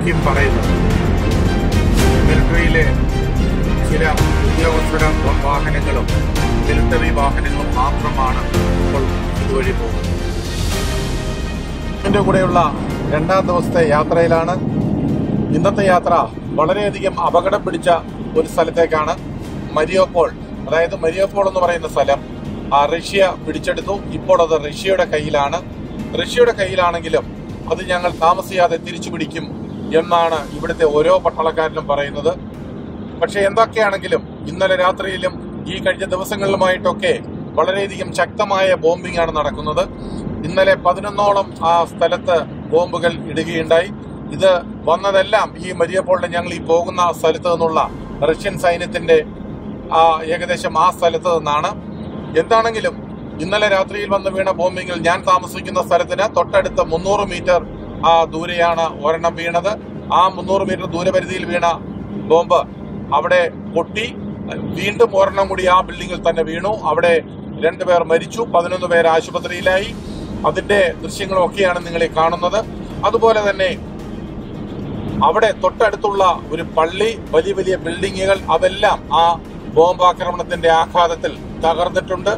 Kim പറയുന്നത് മിലിറ്ററിയിലെ ചില ഉദ്യോഗസ്ഥര വാഹനങ്ങളും മിലിറ്ററി വാഹനങ്ങളും മാത്രമാണ് ഇപ്പോൾ ഇതുവഴി പോകുന്നത് എന്റെ കൂടെയുള്ള രണ്ടാം ദിവസത്തെ യാത്രയിലാണ് ഇന്നത്തെ യാത്ര വളരെയധികം അപകടം പിടിച്ച ഒരു സ്ഥലത്തേക്കാണ് മരിയോപ്പോൾ അതായത് മരിയോപ്പോൾ എന്ന് പറയുന്ന സ്ഥലം ആ റഷ്യ പിടിച്ചെടുത്തു ഇപ്പോൾ അത് റഷ്യയുടെ കയ്യിലാണ് റഷ്യയുടെ കയ്യിലാണെങ്കിലും അത് ഞങ്ങൾ താമസിയാതെ തിരിച്ചു പിടിക്കും എന്നാണ് ഇവിടുത്തെ ഓരോ പട്ടാളക്കാരനും പറയുന്നത് പക്ഷെ എന്തൊക്കെയാണെങ്കിലും ഇന്നലെ രാത്രിയിലും ഈ കഴിഞ്ഞ ദിവസങ്ങളിലുമായിട്ടൊക്കെ വളരെയധികം ശക്തമായ ബോംബിംഗ് ആണ് നടക്കുന്നത് ഇന്നലെ പതിനൊന്നോളം ആ സ്ഥലത്ത് ബോംബുകൾ ഇടുകയുണ്ടായി ഇത് വന്നതെല്ലാം ഈ മരിയപ്പോളിന്റെ ഞങ്ങൾ ഈ പോകുന്ന സ്ഥലത്ത് നിന്നുള്ള റഷ്യൻ സൈന്യത്തിന്റെ ആ ഏകദേശം ആ സ്ഥലത്ത് നിന്നാണ് എന്താണെങ്കിലും ഇന്നലെ രാത്രിയിൽ വന്ന് വീണ ബോംബിങ്ങിൽ ഞാൻ താമസിക്കുന്ന സ്ഥലത്തിന് തൊട്ടടുത്ത് മുന്നൂറ് മീറ്റർ ആ ദൂരെയാണ് ഒരെണ്ണം വീണത് ആ മുന്നൂറ് മീറ്റർ ദൂരപരിധിയിൽ വീണ ബോംബ് അവിടെ പൊട്ടി വീണ്ടും ഒരെണ്ണം കൂടി ആ ബിൽഡിങ്ങിൽ തന്നെ വീണു അവിടെ രണ്ടുപേർ മരിച്ചു പതിനൊന്ന് പേർ ആശുപത്രിയിലായി അതിന്റെ ദൃശ്യങ്ങളൊക്കെയാണ് നിങ്ങൾ ഈ കാണുന്നത് അതുപോലെ തന്നെ അവിടെ തൊട്ടടുത്തുള്ള ഒരു പള്ളി വലിയ വലിയ ബിൽഡിങ്ങുകൾ അതെല്ലാം ആ ബോംബാക്രമണത്തിന്റെ ആഘാതത്തിൽ തകർന്നിട്ടുണ്ട്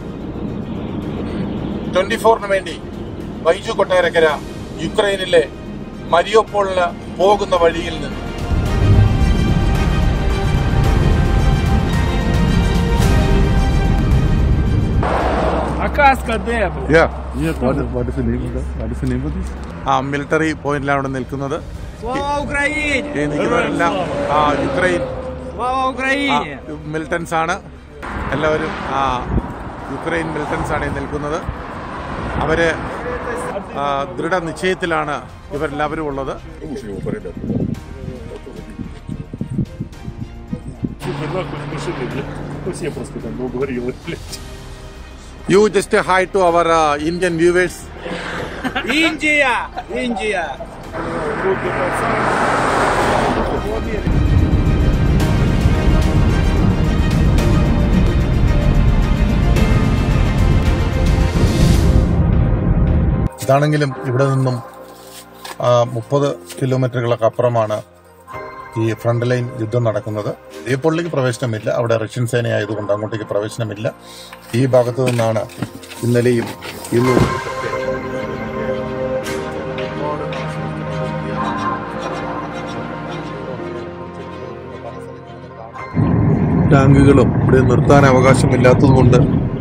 ട്വന്റി ഫോറിന് വേണ്ടി ബൈജു കൊട്ടാരക്കര യുക്രൈനിലെ മരിയോപ്പോളിന് പോകുന്ന വഴിയിൽ നിന്ന് A casca dentro. What, what is the name of that? What is the name of this? ആ മിലിറ്ററി പോയിന്റിലാണ് അവിടെ നിൽക്കുന്നത് Слава Україні! ഈ നിൽക്കുന്നവരെല്ലാം ആ യുക്രൈൻ Слава ആ, Україні! മിലിറ്റൻസ് ആണ് എല്ലാവരും ആ യുക്രൈൻ മിലിറ്റൻസ് ആണ് ഈ നിൽക്കുന്നത് അവര് ആ, ദൃഢനിശ്ചയത്തിലാണ് ഇവരെല്ലാവരും ഉള്ളത് Лучше его передать. Слушай, нахуй не машины, блядь. Ну, все просто там угорелы, блядь. You just hi to our Indian viewers Індія! Індія! Вот это самое. ഇതാണെങ്കിലും ഇവിടെ നിന്നും മുപ്പത് കിലോമീറ്ററുകളൊക്കെ അപ്പുറമാണ് ഈ ഫ്രണ്ട് ലൈൻ യുദ്ധം നടക്കുന്നത് ദീപൊള്ളിക്ക് പ്രവേശനമില്ല അവിടെ റഷ്യൻ സേന ആയതുകൊണ്ട് അങ്ങോട്ടേക്ക് പ്രവേശനമില്ല ഈ ഭാഗത്തു നിന്നാണ് ഇന്നലെയും ഇന്നും ടാങ്കുകളും ഇവിടെ നിർത്താൻ അവകാശമില്ലാത്തതുകൊണ്ട്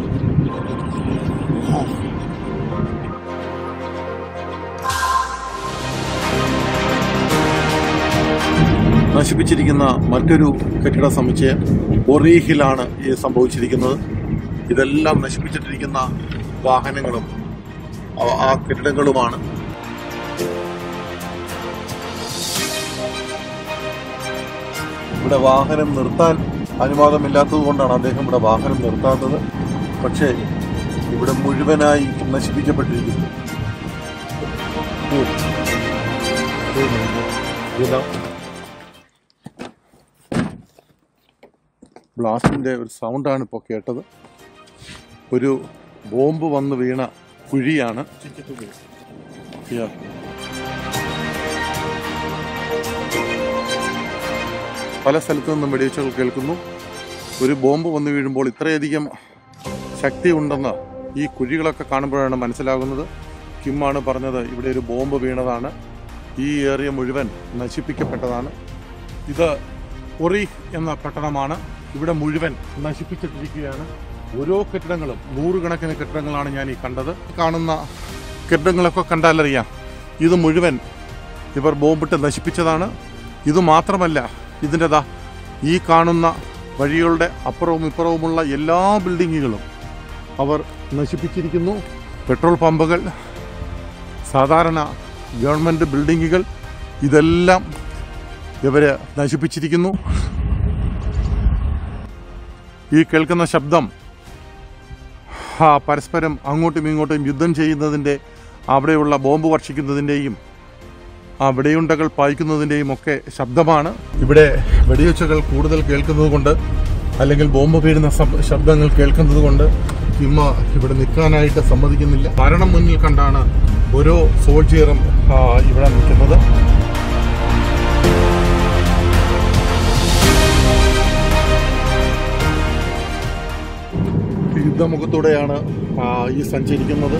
നശിപ്പിച്ചിരിക്കുന്ന മറ്റൊരു കെട്ടിട സമുച്ചയം ഒറീഹിലാണ് ഈ സംഭവിച്ചിരിക്കുന്നത് ഇതെല്ലാം നശിപ്പിച്ചിട്ടിരിക്കുന്ന വാഹനങ്ങളും അവ- ആ കെട്ടിടങ്ങളുമാണ് ഇവിടെ വാഹനം നിർത്താൻ അനുവാദമില്ലാത്തത് കൊണ്ടാണ് അദ്ദേഹം ഇവിടെ വാഹനം നിർത്താത്തത് പക്ഷേ ഇവിടെ മുഴുവനായി നശിപ്പിക്കപ്പെട്ടിരിക്കുന്നു ഓ. ഇതാ ബ്ലാസ്റ്റിന്റെ ഒരു സൗണ്ടാണ് ഇപ്പോൾ കേട്ടത് ഒരു ബോംബ് വന്ന് വീണ കുഴിയാണ് Yeah. പല സ്ഥലത്തു നിന്നും വെടിവെച്ചുകൾ കേൾക്കുന്നു ഒരു ബോംബ് വന്ന് വീഴുമ്പോൾ ഇത്രയധികം ശക്തി ഉണ്ടെന്ന് ഈ കുഴികളൊക്കെ കാണുമ്പോഴാണ് മനസ്സിലാകുന്നത് കിമ്മാണ് പറഞ്ഞത് ഇവിടെ ഒരു ബോംബ് വീണതാണ് ഈ ഏരിയ മുഴുവൻ നശിപ്പിക്കപ്പെട്ടതാണ് ഇത് ഒറി എന്ന പട്ടണമാണ് ഇവിടെ മുഴുവൻ നശിപ്പിച്ചിട്ടിരിക്കുകയാണ് ഓരോ കെട്ടിടങ്ങളും നൂറുകണക്കിന് കെട്ടിടങ്ങളാണ് ഞാൻ ഈ കണ്ടത് കാണുന്ന കെട്ടിടങ്ങളൊക്കെ കണ്ടാലറിയാം ഇത് മുഴുവൻ ഇവർ ബോംബിട്ട് നശിപ്പിച്ചതാണ് ഇത് മാത്രമല്ല ഇതിൻ്റെ ദാ ഈ കാണുന്ന വഴികളുടെ അപ്പുറവും ഇപ്പുറവുമുള്ള എല്ലാ ബിൽഡിങ്ങുകളും അവർ നശിപ്പിച്ചിരിക്കുന്നു പെട്രോൾ പമ്പുകൾ സാധാരണ ഗവൺമെൻറ് ബിൽഡിങ്ങുകൾ ഇതെല്ലാം ഇവർ നശിപ്പിച്ചിരിക്കുന്നു ഈ കേൾക്കുന്ന ശബ്ദം ആ, പരസ്പരം അങ്ങോട്ടും ഇങ്ങോട്ടും യുദ്ധം ചെയ്യുന്നതിൻ്റെ അവിടെയുള്ള ബോംബ് വർഷിക്കുന്നതിൻ്റെയും ആ വെടിയുണ്ടകൾ പായിക്കുന്നതിൻ്റെയും ഒക്കെ ശബ്ദമാണ് ഇവിടെ വെടിയൊച്ചകൾ കൂടുതൽ കേൾക്കുന്നത് കൊണ്ട് അല്ലെങ്കിൽ ബോംബ് വീഴുന്ന ശബ്- ശബ്ദങ്ങൾ കേൾക്കുന്നത് കൊണ്ട് ഇമ്മ ഇവിടെ നിൽക്കാനായിട്ട് സമ്മതിക്കുന്നില്ല മരണം മുന്നിൽ കണ്ടാണ് ഓരോ സോൾജിയറും ആ, ഇവിടെ നിൽക്കുന്നത് യുദ്ധമുഖത്തൂടെയാണ് ആ, ഈ സഞ്ചരിക്കുന്നത്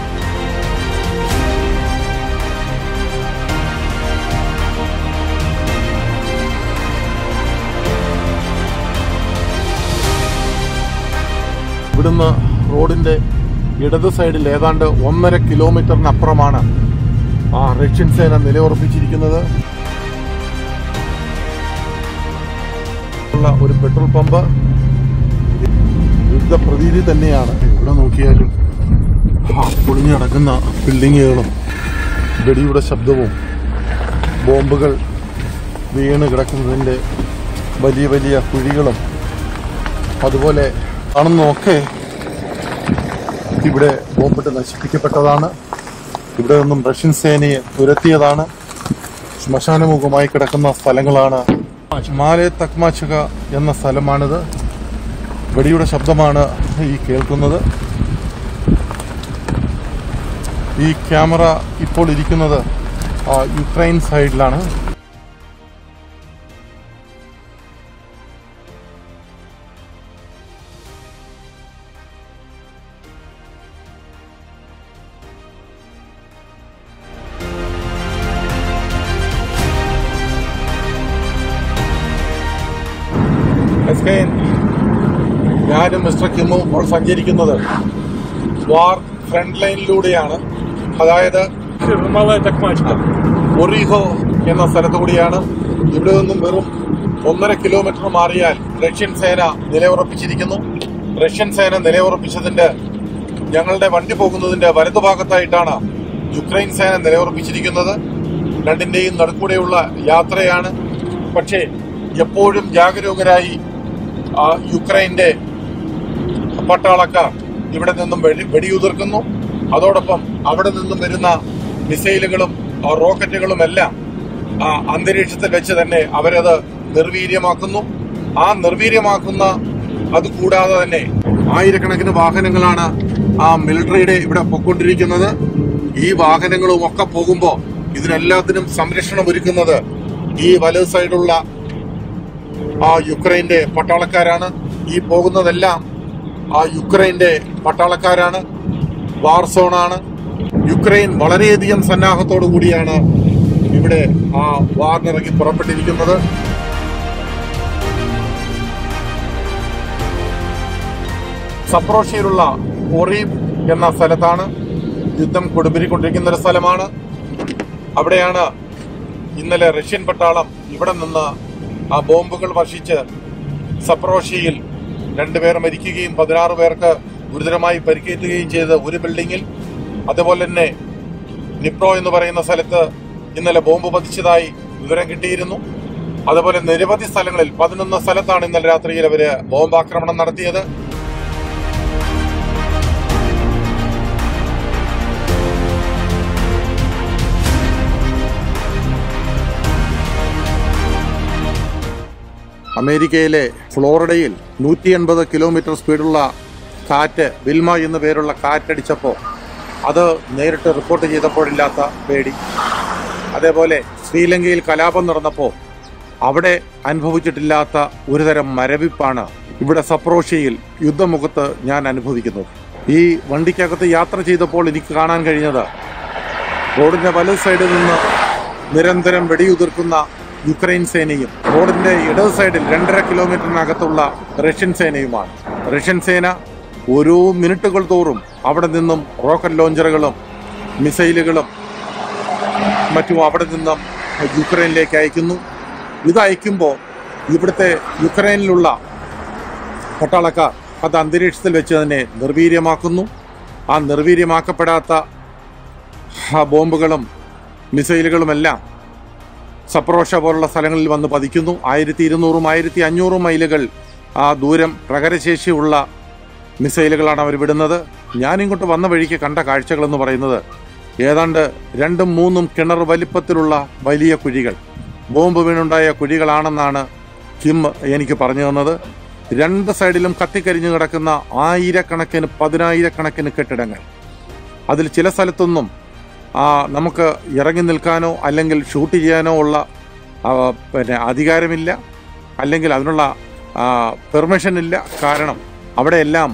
ഇവിടുന്ന് റോഡിന്റെ ഇടത് സൈഡിൽ ഏതാണ്ട് ഒന്നര കിലോമീറ്ററിനപ്പുറമാണ് ആ റഷ്യൻ സേന നിലയുറപ്പിച്ചിരിക്കുന്നത് ഉള്ള ഒരു പെട്രോൾ പമ്പ് യുദ്ധ പ്രതീതി തന്നെയാണ് ഇവിടെ നോക്കിയാലും ആ പൊളിഞ്ഞു കിടക്കുന്ന ബിൽഡിങ്ങുകളും വെടിയുടെ ശബ്ദവും ബോംബുകൾ വീണ് കിടക്കുന്നതിൻ്റെ വലിയ വലിയ കുഴികളും അതുപോലെ കാണുന്നതൊക്കെ ഇവിടെ ബോംബിട്ട് നശിപ്പിക്കപ്പെട്ടതാണ് ഇവിടെ നിന്നും റഷ്യൻ സേനയെ തുരത്തിയതാണ് ശ്മശാനമുഖമായി കിടക്കുന്ന സ്ഥലങ്ങളാണ് മാലെ തക്മാച്ചക എന്ന സ്ഥലമാണിത് വെടിയുടെ ശബ്ദമാണ് ഈ കേൾക്കുന്നത് ഈ ക്യാമറ ഇപ്പോൾ ഇരിക്കുന്നത് ആ, യുക്രൈൻ സൈഡിലാണ് എസ്കെയിൻ ഞാനും മിസ്റ്റർ കിമ്മും ഇപ്പോൾ സഞ്ചരിക്കുന്നത് വാർ ഫ്രണ്ട് ലൈനിലൂടെയാണ് അതായത് Малая такмачка. ഒറീഹോ എന്ന സ്ഥലത്തു കൂടിയാണ് ഇവിടെ നിന്നും വെറും ഒന്നര കിലോമീറ്റർ മാറിയാൽ റഷ്യൻ സേന നിലയുറപ്പിച്ചിരിക്കുന്നു റഷ്യൻ സേന നിലയുറപ്പിച്ചതിന്റെ ഞങ്ങളുടെ വണ്ടി പോകുന്നതിന്റെ വലതുഭാഗത്തായിട്ടാണ് യുക്രൈൻ സേന നിലയുറപ്പിച്ചിരിക്കുന്നത് രണ്ടിന്റെയും നടുക്കൂടെയുള്ള യാത്രയാണ് പക്ഷേ എപ്പോഴും ജാഗരൂകരായി ആ, യുക്രൈന്റെ പട്ടാളക്കാർ ഇവിടെ നിന്നും വെടി വെടിയുതിർക്കുന്നു അതോടൊപ്പം അവിടെ നിന്നും വരുന്ന മിസൈലുകളും ആ, റോക്കറ്റുകളും എല്ലാം ആ, അന്തരീക്ഷത്തിൽ വെച്ച് തന്നെ അവരത് നിർവീര്യമാക്കുന്നു ആ നിർവീര്യമാക്കുന്ന അത് കൂടാതെ തന്നെ ആയിരക്കണക്കിന് വാഹനങ്ങളാണ് ആ മിലിറ്ററിയുടെ ഇവിടെ പൊക്കൊണ്ടിരിക്കുന്നത് ഈ വാഹനങ്ങളും ഒക്കെ പോകുമ്പോൾ ഇതിനെല്ലാത്തിനും സംരക്ഷണം ഒരുക്കുന്നത് ഈ വലത് സൈഡുള്ള ആ യുക്രൈന്റെ പട്ടാളക്കാരാണ് ഈ പോകുന്നതെല്ലാം ആ യുക്രൈന്റെ പട്ടാളക്കാരാണ് വാർ സോണാണ് യുക്രൈൻ വളരെയധികം സന്നാഹത്തോടു കൂടിയാണ് ഇവിടെ ആ വാറിനിറങ്ങി പുറപ്പെട്ടിരിക്കുന്നത് സപ്രോഷയിലുള്ള ഒറീബ് എന്ന സ്ഥലത്താണ് യുദ്ധം കൊടുമ്പിരിക്കൊണ്ടിരിക്കുന്ന ഒരു സ്ഥലമാണ് അവിടെയാണ് ഇന്നലെ റഷ്യൻ പട്ടാളം ഇവിടെ നിന്ന് ആ ബോംബുകൾ വർഷിച്ച് സപ്രോഷിയിൽ രണ്ടുപേർ മരിക്കുകയും പതിനാറ് പേർക്ക് ഗുരുതരമായി പരിക്കേറ്റുകയും ചെയ്ത ഒരു ബിൽഡിങ്ങിൽ അതുപോലെ തന്നെ നിപ്രോ എന്ന് പറയുന്ന സ്ഥലത്ത് ഇന്നലെ ബോംബ് പതിച്ചതായി വിവരം കിട്ടിയിരുന്നു അതുപോലെ നിരവധി സ്ഥലങ്ങളിൽ പതിനൊന്ന് സ്ഥലത്താണ് ഇന്നലെ രാത്രിയിൽ അവര് ബോംബാക്രമണം നടത്തിയത് അമേരിക്കയിലെ ഫ്ലോറിഡയിൽ നൂറ്റി എൺപത് കിലോമീറ്റർ സ്പീഡുള്ള കാറ്റ് വിൽമ എന്നു പേരുള്ള കാറ്റടിച്ചപ്പോൾ അത് നേരിട്ട് റിപ്പോർട്ട് ചെയ്തപ്പോഴില്ലാത്ത പേടി അതേപോലെ ശ്രീലങ്കയിൽ കലാപം നടന്നപ്പോൾ അവിടെ അനുഭവിച്ചിട്ടില്ലാത്ത ഒരുതരം മരവിപ്പാണ് ഇവിടെ സപ്രോഷിയിൽ യുദ്ധമുഖത്ത് ഞാൻ അനുഭവിക്കുന്നത് ഈ വണ്ടിക്കകത്ത് യാത്ര ചെയ്തപ്പോൾ എനിക്ക് കാണാൻ കഴിഞ്ഞത് റോഡിന്റെ വലത് സൈഡിൽ നിന്ന് നിരന്തരം വെടിയുതിർക്കുന്ന യുക്രൈൻ സേനയും റോഡിന്റെ ഇടത് സൈഡിൽ രണ്ടര കിലോമീറ്ററിനകത്തുള്ള റഷ്യൻ സേനയുമാണ് റഷ്യൻ സേന ഓരോ മിനിറ്റുകൾ തോറും അവിടെ നിന്നും റോക്കറ്റ് ലോഞ്ചറുകളും മിസൈലുകളും മറ്റും അവിടെ നിന്നും യുക്രൈനിലേക്ക് അയക്കുന്നു ഇത് അയക്കുമ്പോൾ ഇവിടുത്തെ യുക്രൈനിലുള്ള പട്ടാളക്കാർ അത് അന്തരീക്ഷത്തിൽ വെച്ച് തന്നെ നിർവീര്യമാക്കുന്നു ആ നിർവീര്യമാക്കപ്പെടാത്ത ആ ബോംബുകളും മിസൈലുകളുമെല്ലാം സപ്രോഷ പോലുള്ള സ്ഥലങ്ങളിൽ വന്ന് പതിക്കുന്നു ആയിരത്തി ഇരുന്നൂറും ആയിരത്തി അഞ്ഞൂറും മൈലുകൾ ആ ദൂരം പ്രകരശേഷിയുള്ള മിസൈലുകളാണ് അവർ വിടുന്നത് ഞാനിങ്ങോട്ട് വന്ന വഴിക്ക് കണ്ട കാഴ്ചകളെന്ന് പറയുന്നത് ഏതാണ്ട് രണ്ടും മൂന്നും കിണർ വലിപ്പത്തിലുള്ള വലിയ കുഴികൾ ബോംബ് വീണുണ്ടായ കുഴികളാണെന്നാണ് കിം എനിക്ക് പറഞ്ഞു തന്നത് രണ്ട് സൈഡിലും കത്തിക്കരിഞ്ഞു കിടക്കുന്ന ആയിരക്കണക്കിന് പതിനായിരക്കണക്കിന് കെട്ടിടങ്ങൾ അതിൽ ചില സ്ഥലത്തൊന്നും ആ, നമുക്ക് ഇറങ്ങി നിൽക്കാനോ അല്ലെങ്കിൽ ഷൂട്ട് ചെയ്യാനോ ഉള്ള ആ, പിന്നെ അധികാരമില്ല അല്ലെങ്കിൽ അതിനുള്ള പെർമിഷൻ ഇല്ല കാരണം അവിടെയെല്ലാം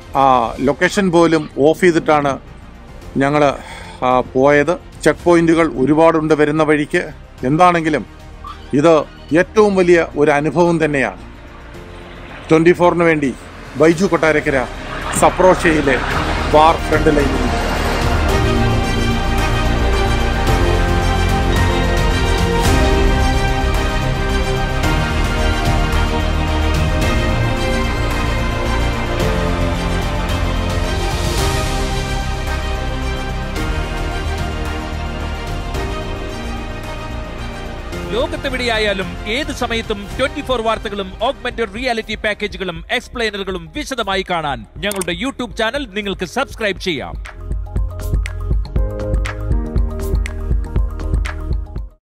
ആ ലൊക്കേഷൻ പോലും ഓഫ് ചെയ്തിട്ടാണ് ഞങ്ങൾ പോയത് ചെക്ക് പോയിന്റുകൾ ഒരുപാടുണ്ട് വരുന്ന വഴിക്ക് എന്താണെങ്കിലും ഇത് ഏറ്റവും വലിയ ഒരു അനുഭവം തന്നെയാണ് ട്വൻറ്റി ഫോറിന് വേണ്ടി ബൈജു കൊട്ടാരക്കര സപ്രോഷയിലെ ബാർ ഫ്രണ്ട് ലൈനിൽ ലോകത്തെവിടെയായാലും ഏത് സമയത്തും ട്വന്റി ഫോർ വാർത്തകളും ഓഗ്മെന്റഡ് റിയാലിറ്റി പാക്കേജുകളും എക്സ്പ്ലെയിനറുകളും വിശദമായി കാണാൻ ഞങ്ങളുടെ യൂട്യൂബ് ചാനൽ നിങ്ങൾക്ക് സബ്സ്ക്രൈബ് ചെയ്യാം